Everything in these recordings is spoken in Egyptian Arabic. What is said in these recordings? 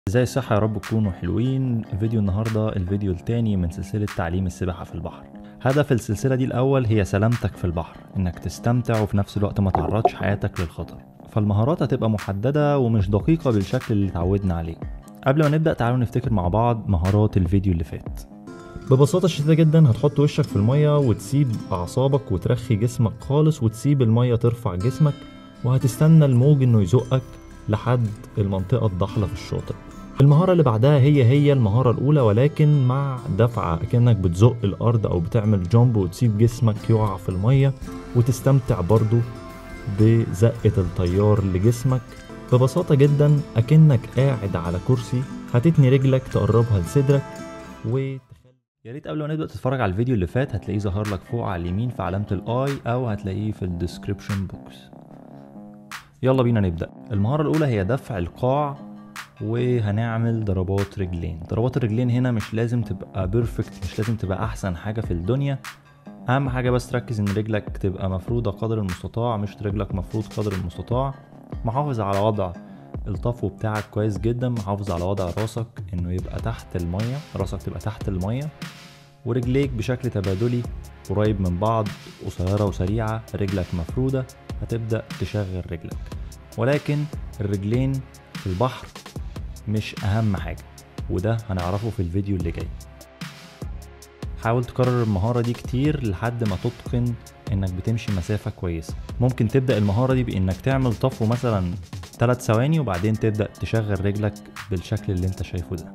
ازاي الصحة يا رب تكونوا حلوين فيديو النهاردة الفيديو التاني من سلسلة تعليم السباحة في البحر هدف السلسلة دي الأول هي سلامتك في البحر إنك تستمتع وفي نفس الوقت ما تعرضش حياتك للخطر فالمهارات هتبقى محددة ومش دقيقة بالشكل اللي اتعودنا عليه قبل ما نبدأ تعالوا نفتكر مع بعض مهارات الفيديو اللي فات ببساطة شديدة جدا هتحط وشك في المية وتسيب أعصابك وترخي جسمك خالص وتسيب المية ترفع جسمك وهتستنى الموج إنه يزقك لحد المنطقة الضحلة في الشاطئ المهارة اللي بعدها هي هي المهارة الأولى ولكن مع دفعة كأنك بتزق الأرض أو بتعمل جامب وتسيب جسمك يقع في المية وتستمتع برضو بزقة التيار لجسمك ببساطة جدا أكنك قاعد على كرسي هتتني رجلك تقربها لصدرك و يا ريت قبل ما نبدا تتفرج على الفيديو اللي فات هتلاقيه ظهر لك فوق على اليمين في علامه الاي او هتلاقيه في الديسكريبشن بوكس يلا بينا نبدا المهاره الاولى هي دفع القاع وهنعمل ضربات رجلين ضربات الرجلين هنا مش لازم تبقى بيرفكت مش لازم تبقى احسن حاجه في الدنيا اهم حاجه بس تركز ان رجلك تبقى مفروده قدر المستطاع مش رجلك مفروض قدر المستطاع محافظ على وضع الطفو بتاعك كويس جدا محافظ على وضع راسك انه يبقى تحت المية راسك تبقى تحت المية ورجليك بشكل تبادلي قريب من بعض قصيرة وسريعة رجلك مفرودة هتبدأ تشغل رجلك ولكن الرجلين في البحر مش أهم حاجة وده هنعرفه في الفيديو اللي جاي حاول تكرر المهارة دي كتير لحد ما تتقن انك بتمشي مسافة كويسة ممكن تبدأ المهارة دي بانك تعمل طفو مثلا 3 ثواني وبعدين تبدأ تشغل رجلك بالشكل اللي انت شايفه ده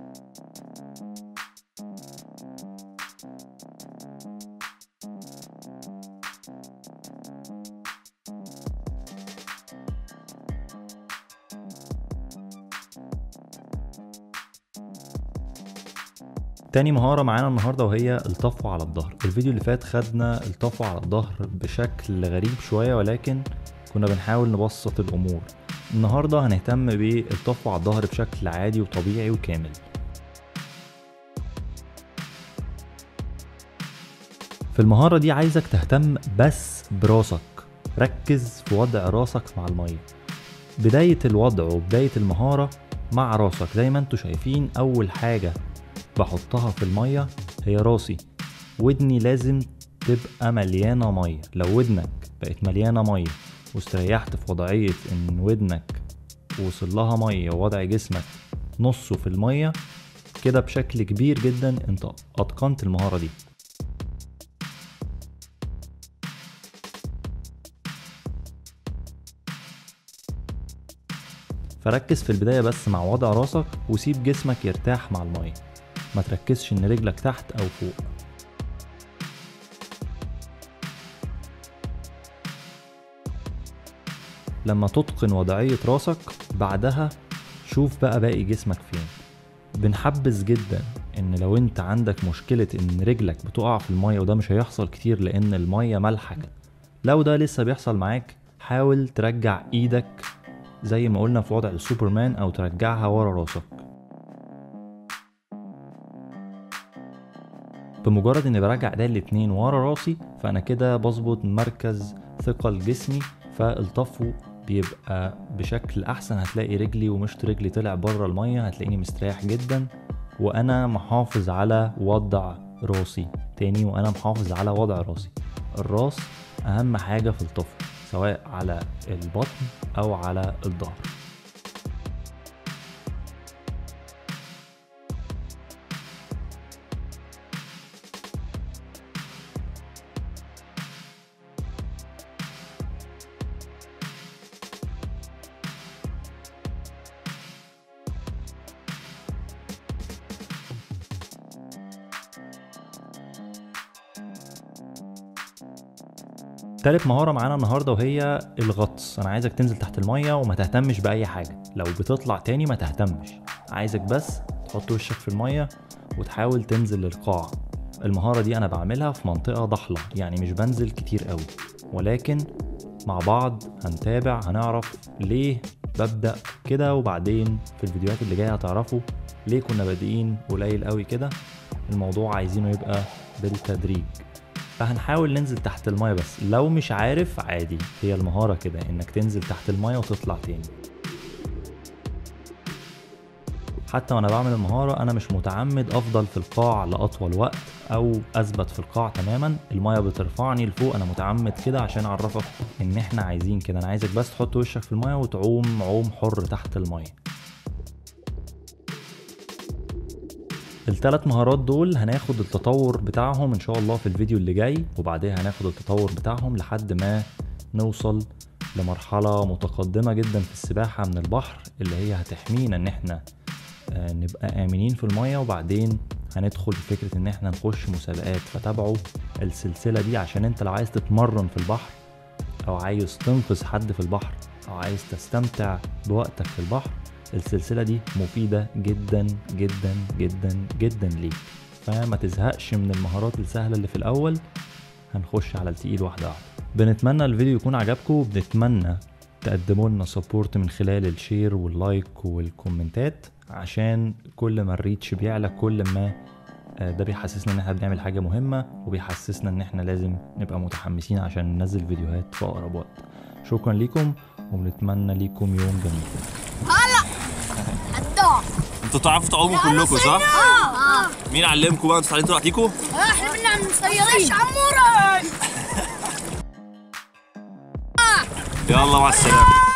تاني مهارة معانا النهاردة وهي الطفو على الظهر الفيديو اللي فات خدنا الطفو على الظهر بشكل غريب شوية ولكن كنا بنحاول نبسط الأمور النهاردة هنهتم بالطفو على الظهر بشكل عادي وطبيعي وكامل في المهارة دي عايزك تهتم بس براسك ركز في وضع راسك مع المية بداية الوضع وبداية المهارة مع راسك زي ما انتوا شايفين أول حاجة بحطها في المية هي راسي ودني لازم تبقى مليانة مية لو ودنك بقت مليانة مية واستريحت في وضعية ان ودنك وصل لها مية ووضع جسمك نصه في المية كده بشكل كبير جدا انت اتقنت المهارة دي فركز في البداية بس مع وضع راسك وسيب جسمك يرتاح مع المية ما تركزش ان رجلك تحت او فوق لما تتقن وضعية راسك بعدها شوف بقى باقي جسمك فين بنحبذ جدا ان لو انت عندك مشكلة ان رجلك بتقع في المية وده مش هيحصل كتير لان المية ملحك لو ده لسه بيحصل معاك حاول ترجع ايدك زي ما قلنا في وضع السوبرمان او ترجعها ورا راسك بمجرد اني برجع ايديا الاتنين ورا راسي فانا كده بظبط مركز ثقل جسمي فالطفو بيبقى بشكل احسن هتلاقي رجلي ومشط رجلي طلع بره المية هتلاقيني مستريح جدا وانا محافظ على وضع راسي تاني وانا محافظ على وضع راسي الراس اهم حاجة في الطفو سواء على البطن او على الظهر تالت مهارة معانا النهاردة وهي الغطس أنا عايزك تنزل تحت المية وما تهتمش بأي حاجة لو بتطلع تاني ما تهتمش عايزك بس تحط وشك في المية وتحاول تنزل للقاع المهارة دي أنا بعملها في منطقة ضحلة يعني مش بنزل كتير قوي ولكن مع بعض هنتابع هنعرف ليه ببدأ كده وبعدين في الفيديوهات اللي جاية هتعرفوا ليه كنا بادئين قليل قوي كده الموضوع عايزينه يبقى بالتدريج فهنحاول ننزل تحت المايه بس لو مش عارف عادي هي المهارة كده انك تنزل تحت المايه وتطلع تاني حتى وانا بعمل المهارة انا مش متعمد افضل في القاع لاطول وقت او اثبت في القاع تماما المية بترفعني لفوق انا متعمد كده عشان اعرفك ان احنا عايزين كده انا عايزك بس تحط وشك في المية وتعوم عوم حر تحت المية الثلاث مهارات دول هناخد التطور بتاعهم ان شاء الله في الفيديو اللي جاي وبعدها هناخد التطور بتاعهم لحد ما نوصل لمرحلة متقدمة جدا في السباحة من البحر اللي هي هتحمينا ان احنا آه، نبقى امنين في المية وبعدين هندخل في فكرة ان احنا نخش مسابقات فتابعوا السلسلة دي عشان انت لو عايز تتمرن في البحر او عايز تنقذ حد في البحر او عايز تستمتع بوقتك في البحر السلسلة دي مفيدة جدا جدا جدا جدا ليك فما تزهقش من المهارات السهلة اللي في الأول هنخش على التقيل واحدة واحدة بنتمنى الفيديو يكون عجبكم وبنتمنى تقدموا لنا سبورت من خلال الشير واللايك والكومنتات عشان كل ما الريتش بيعلى كل ما آه، ده بيحسسنا ان احنا بنعمل حاجة مهمة وبيحسسنا ان احنا لازم نبقى متحمسين عشان ننزل فيديوهات في اقرب وقت شكرا ليكم وبنتمنى ليكم يوم جميل الدار انتوا تعرفوا تعوموا كلكم صح؟ اه اه مين علمكم بقى انتوا اتعلمتوا لوحديكم؟ احنا بنعمل صيادين عمورة يلا مع السلامة